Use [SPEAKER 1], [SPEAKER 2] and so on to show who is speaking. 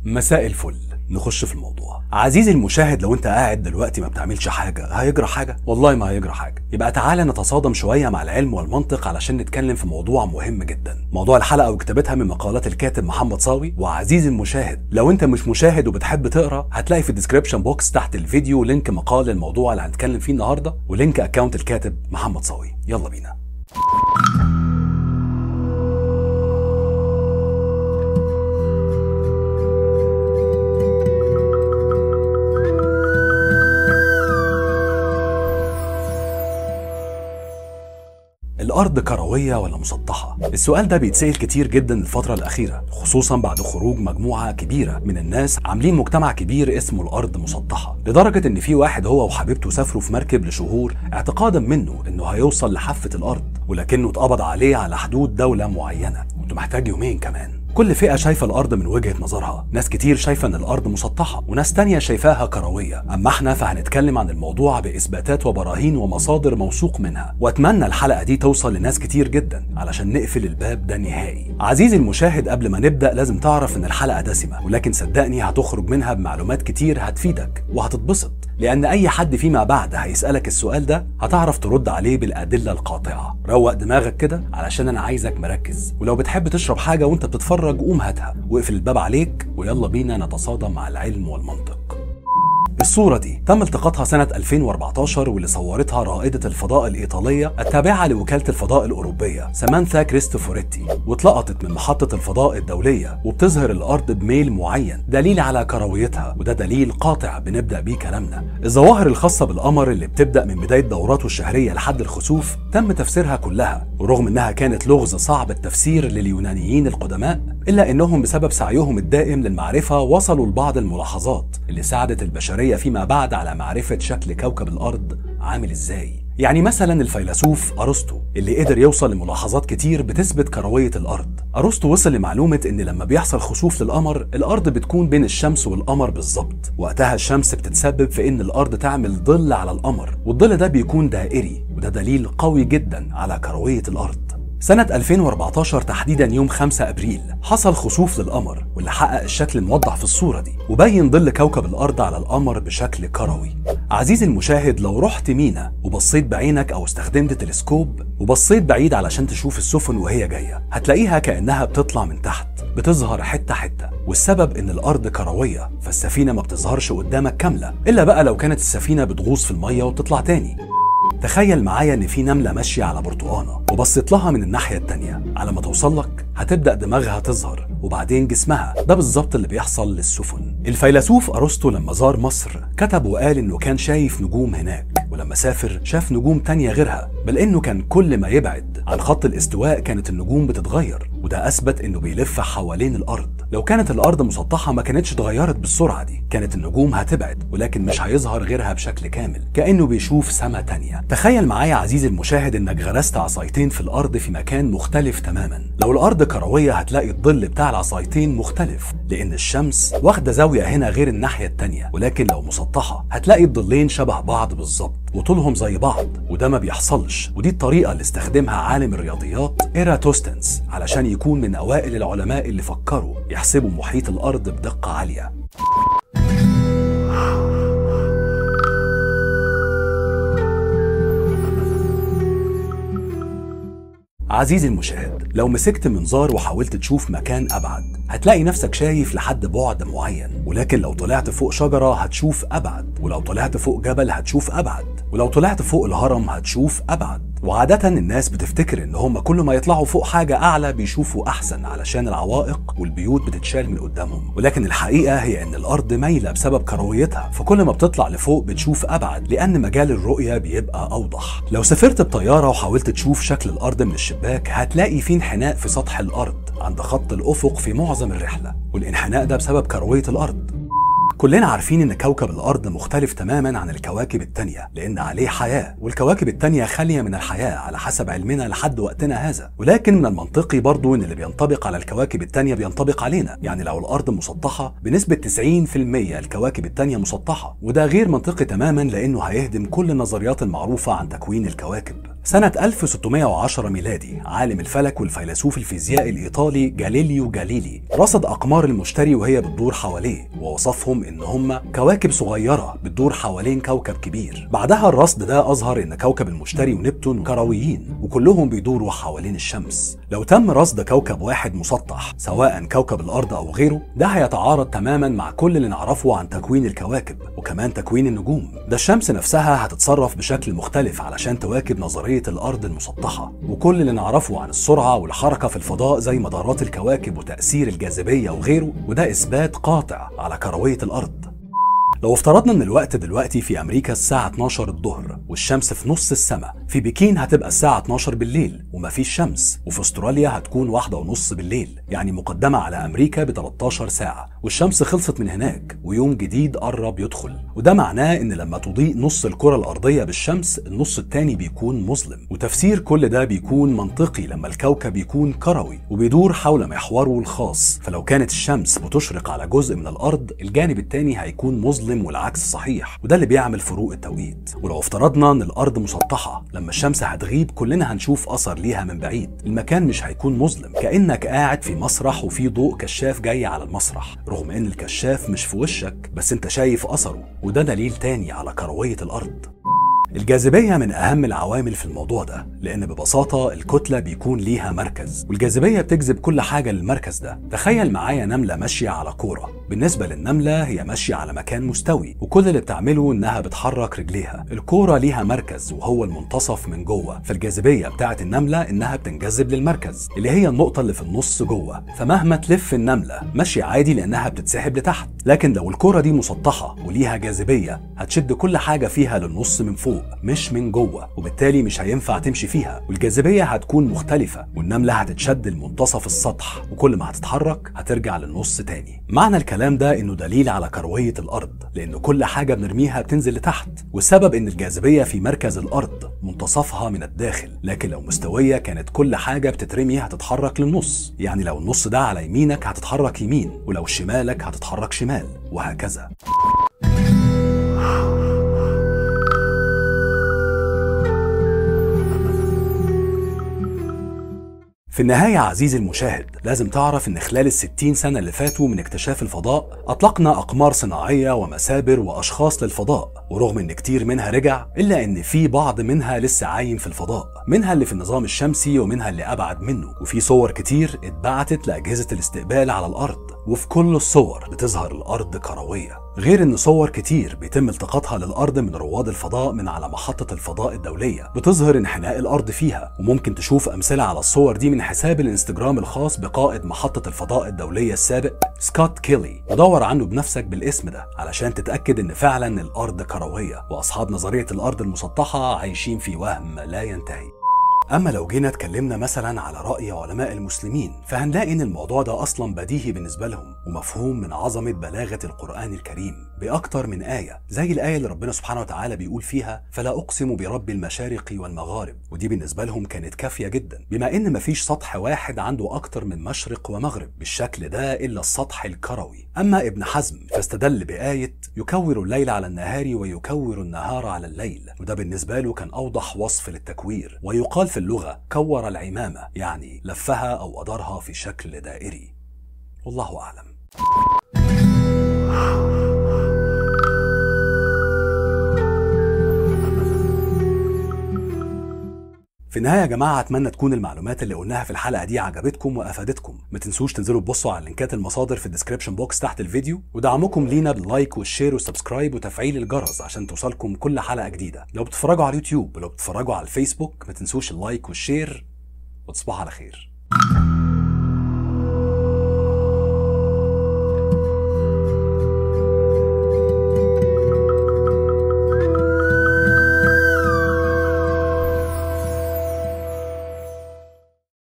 [SPEAKER 1] مساء الفل نخش في الموضوع عزيزي المشاهد لو انت قاعد دلوقتي ما بتعملش حاجه هيجرى حاجه والله ما هيجرى حاجه يبقى تعالى نتصادم شويه مع العلم والمنطق علشان نتكلم في موضوع مهم جدا موضوع الحلقه وكتابتها من مقالات الكاتب محمد صاوي وعزيزي المشاهد لو انت مش مشاهد وبتحب تقرا هتلاقي في الديسكربشن بوكس تحت الفيديو لينك مقال الموضوع اللي هنتكلم فيه النهارده ولينك اكونت الكاتب محمد صاوي يلا بينا الأرض كروية ولا مسطحة؟ السؤال ده بيتسأل كتير جدا الفترة الأخيرة خصوصا بعد خروج مجموعة كبيرة من الناس عاملين مجتمع كبير اسمه الأرض مسطحة لدرجة إن في واحد هو وحبيبته سافروا في مركب لشهور اعتقادا منه إنه هيوصل لحافة الأرض ولكنه اتقبض عليه على حدود دولة معينة وانت محتاج يومين كمان كل فئة شايفة الأرض من وجهة نظرها ناس كتير شايفة إن الأرض مسطحة وناس تانية شايفاها كروية أما إحنا فهنتكلم عن الموضوع بإثباتات وبراهين ومصادر موثوق منها وأتمنى الحلقة دي توصل لناس كتير جدا علشان نقفل الباب ده نهائي عزيزي المشاهد قبل ما نبدأ لازم تعرف إن الحلقة دسمة ولكن صدقني هتخرج منها بمعلومات كتير هتفيدك وهتتبسط لأن أي حد فيما بعد هيسألك السؤال ده هتعرف ترد عليه بالأدلة القاطعة روق دماغك كده علشان أنا عايزك مركز ولو بتحب تشرب حاجة وأنت بتتفرج قوم هاتها واقفل الباب عليك ويلا بينا نتصادم مع العلم والمنطق الصورة دي تم التقاطها سنة 2014 واللي صورتها رائدة الفضاء الإيطالية التابعة لوكالة الفضاء الأوروبية سامانثا كريستوفوريتي واتلقطت من محطة الفضاء الدولية وبتظهر الأرض بميل معين دليل على كرويتها وده دليل قاطع بنبدأ بيه كلامنا الظواهر الخاصة بالقمر اللي بتبدأ من بداية دوراته الشهرية لحد الخسوف تم تفسيرها كلها ورغم إنها كانت لغز صعب التفسير لليونانيين القدماء إلا إنهم بسبب سعيهم الدائم للمعرفة وصلوا لبعض الملاحظات اللي ساعدت البشرية فيما بعد على معرفة شكل كوكب الأرض عامل إزاي يعني مثلا الفيلسوف أرسطو اللي قدر يوصل لملاحظات كتير بتثبت كروية الأرض أرسطو وصل لمعلومة إن لما بيحصل خسوف للقمر الأرض بتكون بين الشمس والقمر بالظبط وقتها الشمس بتتسبب في إن الأرض تعمل ظل على القمر والظل ده بيكون دائري وده دليل قوي جدا على كروية الأرض سنة 2014 تحديدا يوم 5 ابريل حصل خسوف للقمر واللي حقق الشكل الموضح في الصورة دي وبين ظل كوكب الارض على القمر بشكل كروي. عزيزي المشاهد لو رحت مينا وبصيت بعينك او استخدمت تلسكوب وبصيت بعيد علشان تشوف السفن وهي جاية هتلاقيها كأنها بتطلع من تحت بتظهر حتة حتة والسبب ان الارض كروية فالسفينة ما بتظهرش قدامك كاملة الا بقى لو كانت السفينة بتغوص في المية وتطلع تاني تخيل معايا ان في نمله ماشيه على برتقانه وبصيت لها من الناحيه التانيه على ما توصل لك هتبدا دماغها تظهر وبعدين جسمها ده بالظبط اللي بيحصل للسفن الفيلسوف ارسطو لما زار مصر كتب وقال انه كان شايف نجوم هناك ولما سافر شاف نجوم تانية غيرها بل انه كان كل ما يبعد عن خط الاستواء كانت النجوم بتتغير وده اثبت انه بيلف حوالين الارض لو كانت الارض مسطحه ما كانتش اتغيرت بالسرعه دي كانت النجوم هتبعد ولكن مش هيظهر غيرها بشكل كامل كانه بيشوف سما تانية تخيل معايا عزيزي المشاهد انك غرست عصايتين في الارض في مكان مختلف تماما لو الارض كرويه هتلاقي الظل بتاع العصايتين مختلف لان الشمس واخده زاويه هنا غير الناحيه التانية ولكن لو مسطحه هتلاقي الظلين شبه بعض بالظبط وطولهم زي بعض وده ما بيحصلش ودي الطريقه اللي استخدمها عالم الرياضيات ايراتوستنس علشان يكون من اوائل العلماء اللي فكروا يحسبوا محيط الارض بدقه عاليه عزيزي المشاهد لو مسكت منظار وحاولت تشوف مكان ابعد هتلاقي نفسك شايف لحد بعد معين ولكن لو طلعت فوق شجره هتشوف ابعد ولو طلعت فوق جبل هتشوف ابعد ولو طلعت فوق الهرم هتشوف ابعد وعادة الناس بتفتكر ان هم كل ما يطلعوا فوق حاجة اعلى بيشوفوا احسن علشان العوائق والبيوت بتتشال من قدامهم ولكن الحقيقة هي ان الارض مايلة بسبب كرويتها فكل ما بتطلع لفوق بتشوف ابعد لان مجال الرؤية بيبقى اوضح لو سافرت بطيارة وحاولت تشوف شكل الارض من الشباك هتلاقي في انحناء في سطح الارض عند خط الافق في معظم الرحلة والانحناء ده بسبب كروية الارض كلنا عارفين ان كوكب الارض مختلف تماما عن الكواكب التانية لان عليه حياة والكواكب التانية خالية من الحياة على حسب علمنا لحد وقتنا هذا ولكن من المنطقي برضو ان اللي بينطبق على الكواكب التانية بينطبق علينا يعني لو الارض مسطحة بنسبة 90% الكواكب التانية مسطحة وده غير منطقي تماما لانه هيهدم كل النظريات المعروفة عن تكوين الكواكب سنة 1610 ميلادي عالم الفلك والفيلسوف الفيزيائي الإيطالي جاليليو جاليلي رصد أقمار المشتري وهي بتدور حواليه ووصفهم إن هم كواكب صغيرة بتدور حوالين كوكب كبير بعدها الرصد ده أظهر إن كوكب المشتري ونبتون كرويين وكلهم بيدوروا حوالين الشمس لو تم رصد كوكب واحد مسطح سواء كوكب الأرض أو غيره ده هيتعارض تماما مع كل اللي نعرفه عن تكوين الكواكب وكمان تكوين النجوم ده الشمس نفسها هتتصرف بشكل مختلف علشان تواكب نظرية الأرض المسطحة وكل اللي نعرفه عن السرعة والحركة في الفضاء زي مدارات الكواكب وتأثير الجاذبية وغيره وده إثبات قاطع على كروية الأرض لو افترضنا ان الوقت دلوقتي في امريكا الساعة 12 الظهر والشمس في نص السماء في بكين هتبقى الساعة 12 بالليل ومفيش شمس وفي استراليا هتكون واحدة ونص بالليل يعني مقدمة على امريكا ب 13 ساعة والشمس خلصت من هناك ويوم جديد قرب يدخل وده معناه ان لما تضيء نص الكرة الارضية بالشمس النص التاني بيكون مظلم وتفسير كل ده بيكون منطقي لما الكوكب يكون كروي وبيدور حول محوره الخاص فلو كانت الشمس بتشرق على جزء من الارض الجانب التاني هيكون مظلم والعكس صحيح وده اللي بيعمل فروق التوقيت ولو افترضنا ان الارض مسطحه لما الشمس هتغيب كلنا هنشوف اثر ليها من بعيد المكان مش هيكون مظلم كانك قاعد في مسرح وفي ضوء كشاف جاي على المسرح رغم ان الكشاف مش في وشك بس انت شايف اثره وده دليل تاني على كرويه الارض الجاذبية من أهم العوامل في الموضوع ده لأن ببساطة الكتلة بيكون ليها مركز والجاذبية بتجذب كل حاجة للمركز ده تخيل معايا نملة ماشية على كورة بالنسبة للنملة هي ماشية على مكان مستوي وكل اللي بتعمله إنها بتحرك رجليها الكورة ليها مركز وهو المنتصف من جوه فالجاذبية بتاعت النملة إنها بتنجذب للمركز اللي هي النقطة اللي في النص جوه فمهما تلف النملة ماشية عادي لأنها بتتسحب لتحت لكن لو الكورة دي مسطحة وليها جاذبية هتشد كل حاجة فيها للنص من فوق مش من جوه وبالتالي مش هينفع تمشي فيها والجاذبيه هتكون مختلفه والنمله هتتشد لمنتصف السطح وكل ما هتتحرك هترجع للنص تاني معنى الكلام ده انه دليل على كرويه الارض لان كل حاجه بنرميها بتنزل لتحت والسبب ان الجاذبيه في مركز الارض منتصفها من الداخل لكن لو مستويه كانت كل حاجه بتترمي هتتحرك للنص يعني لو النص ده على يمينك هتتحرك يمين ولو شمالك هتتحرك شمال وهكذا في النهاية عزيزي المشاهد لازم تعرف ان خلال الستين سنة اللي فاتوا من اكتشاف الفضاء اطلقنا اقمار صناعية ومسابر واشخاص للفضاء ورغم ان كتير منها رجع الا ان في بعض منها لسه عايم في الفضاء منها اللي في النظام الشمسي ومنها اللي ابعد منه وفي صور كتير اتبعتت لاجهزة الاستقبال على الارض وفي كل الصور بتظهر الارض كروية غير ان صور كتير بيتم التقاطها للارض من رواد الفضاء من على محطة الفضاء الدولية بتظهر انحناء الارض فيها وممكن تشوف امثلة على الصور دي من حساب الانستجرام الخاص بقائد محطة الفضاء الدولية السابق سكوت كيلي ودور عنه بنفسك بالاسم ده علشان تتأكد ان فعلا الارض كروية واصحاب نظرية الارض المسطحة عايشين في وهم لا ينتهي أما لو جينا اتكلمنا مثلا على رأي علماء المسلمين فهنلاقي إن الموضوع ده أصلا بديهي بالنسبة لهم ومفهوم من عظمة بلاغة القرآن الكريم بأكتر من آية زي الآية اللي ربنا سبحانه وتعالى بيقول فيها فلا أقسم برب المشارق والمغارب ودي بالنسبة لهم كانت كافية جدا بما إن مفيش سطح واحد عنده أكتر من مشرق ومغرب بالشكل ده إلا السطح الكروي أما ابن حزم فاستدل بآية يكور الليل على النهار ويكور النهار على الليل وده بالنسبة له كان أوضح وصف للتكوير ويقال في اللغة كور العمامة يعني لفها أو أدارها في شكل دائري والله أعلم في النهايه يا جماعه اتمنى تكون المعلومات اللي قلناها في الحلقه دي عجبتكم وافادتكم ما تنسوش تنزلوا تبصوا على لينكات المصادر في الديسكربشن بوكس تحت الفيديو ودعمكم لينا باللايك والشير والسبسكرايب وتفعيل الجرس عشان توصلكم كل حلقه جديده لو بتتفرجوا على اليوتيوب ولو بتتفرجوا على الفيسبوك ما تنسوش اللايك والشير وتصبحوا على خير